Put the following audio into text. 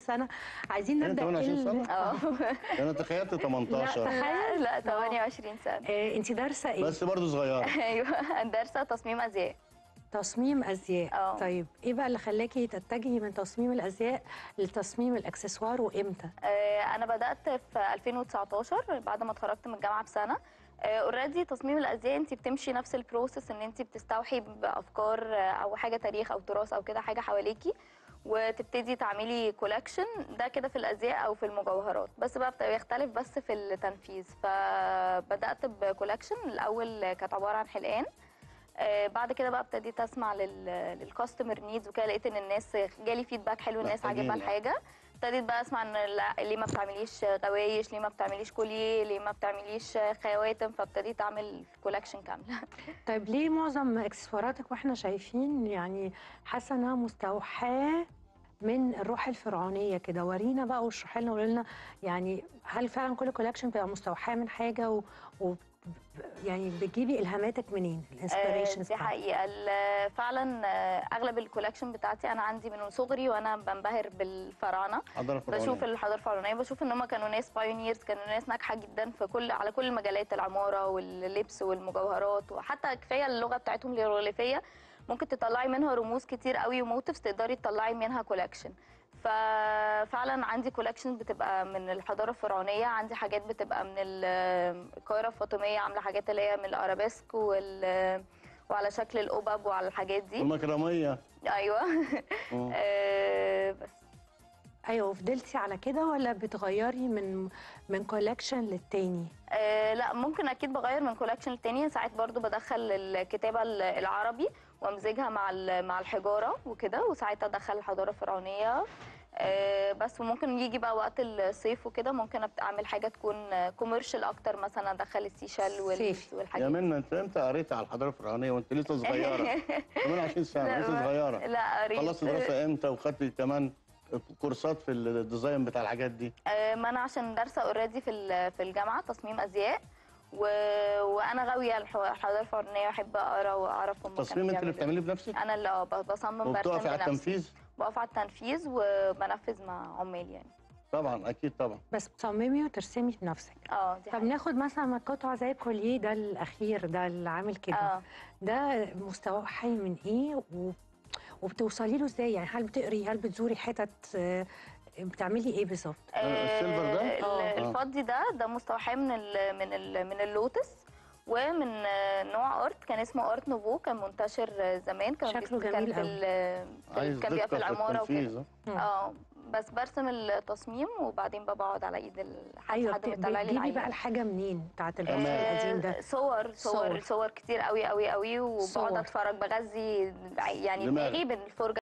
سنه عايزين أنت نبدا 28 ال- سنة؟ اه انا تخيلت 18 لا لا 28 سنه آه، انت دارسه ايه بس برضه صغيره ايوه دارسه تصميم ازياء تصميم ازياء اه. طيب ايه بقى اللي خلاكي تتجهي من تصميم الازياء لتصميم الاكسسوار وامتى آه، انا بدات في 2019 بعد ما اتخرجت من الجامعه بسنه اوريدي تصميم الازياء انت بتمشي نفس البروسيس ان انت بتستوحي بافكار آه، او حاجه تاريخ او تراث او كده حاجه حواليكي وتبتدي تعملي كولكشن ده كده في الازياء او في المجوهرات بس بقى بت- بيختلف بس في التنفيذ فبدات بكولكشن الاول كانت عباره عن حلقان آه، بعد كده بقى ابتديت اسمع لل- للكاستمر نيدز وكده لقيت ان الناس جالي فيدباك حلو الناس محتاجين عاجبها يعني. الحاجه ابتديت بقى اسمع ان لا ليه ما بتعمليش غوايش ليه ما بتعمليش كوليه ليه ما بتعمليش خواتم فابتديت اعمل كولكشن كامله طيب ليه معظم اكسسواراتك واحنا شايفين يعني حاسه انها مستوحاه من الروح الفرعونيه كده ورينا بقى واشرحي لنا وقولي لنا يعني هل فعلا كل كولكشن بيبقى مستوحاه من حاجه و, و يعني بتجيبي الهاماتك منين آه، الانسبيريشنز دي حقيقه ال- فعلا آه، اغلب الكولكشن بتاعتي انا عندي من صغري وانا بنبهر بالفراعنه حضاره فرعونيه بشوف الحضاره الفرعونيه بشوف ان هم كانوا ناس بايونيرز كانوا ناس ناجحه جدا في كل على كل المجالات العماره واللبس والمجوهرات وحتى كفايه اللغه بتاعتهم الهيروغليفيه ممكن تطلعي منها رموز كتير قوي وموتيفز تقدري تطلعي منها كولكشن ففعلا عندي كولكشن بتبقى من الحضاره الفرعونيه عندي حاجات بتبقى من ال- القاهره الفاطميه عامله حاجات اللي هي من الارابيسك وال وعلى شكل القبب وعلى الحاجات دي والمكرميه ايوه مم. آه، بس ايوه فضلتي على كده ولا بتغيري من من كولكشن للتاني آه لا ممكن اكيد بغير من كولكشن للتاني ساعات برضو بدخل الكتابه ال- العربي وامزجها مع ال- مع الحجاره وكده وساعات ادخل الحضاره الفرعونيه آه بس وممكن يجي بقى وقت الصيف وكده ممكن أبت- اعمل حاجه تكون كوميرشال اكتر مثلا ادخل السيشال وال- صيفي. يا والحاجات منى انت امتى قريتي على الحضاره الفرعونيه وانت لسه صغيره 28 سنه لا، لسه ما- صغيره لا قريت خلصت دراسه امتى وخدتي كمان كورسات في الديزاين بتاع الحاجات دي آه، ما انا عشان دارسه اوريدي في ال- في الجامعه تصميم ازياء و... وانا غاويه الح- الحضاره الفرعونيه واحب اقرا واعرف هم التصميم انت اللي بتعمليه بنفسك انا اللي آه، ب- بصمم برسم وبتقفي على بنفسي. التنفيذ بقف على التنفيذ وبنفذ مع عمال يعني طبعا اكيد طبعا بس بتصممي وترسمي بنفسك اه دي طب حقيقة. ناخد مثلا قطعه زي الكوليه ده الاخير ده اللي عامل كده اه ده مستوحي من ايه و... وبتوصلي له ازاي يعني هل بتقري هل بتزوري حتت آه، بتعملي ايه بالظبط السيلفر ده؟ ال- آه. الفضي ده ده مستوحى من ال من ال من اللوتس ومن آه، نوع ارت كان اسمه ارت نوفو كان منتشر آه، زمان كان شكله بيست- جميل كان في ال- في عايز ال- كان بيبقى في دقه في العماره وكده التنفيذ آه. اه بس برسم التصميم وبعدين بقى بقعد على ايد الحد ايوه حد بت- بيطلع لي بتجيبي بقى العينة. الحاجه منين بتاعت الرسم آه، القديم ده صور صور صور. صور كتير قوي قوي قوي صور. وبقعد اتفرج بغذي يعني دماغك. دماغي بالفرجه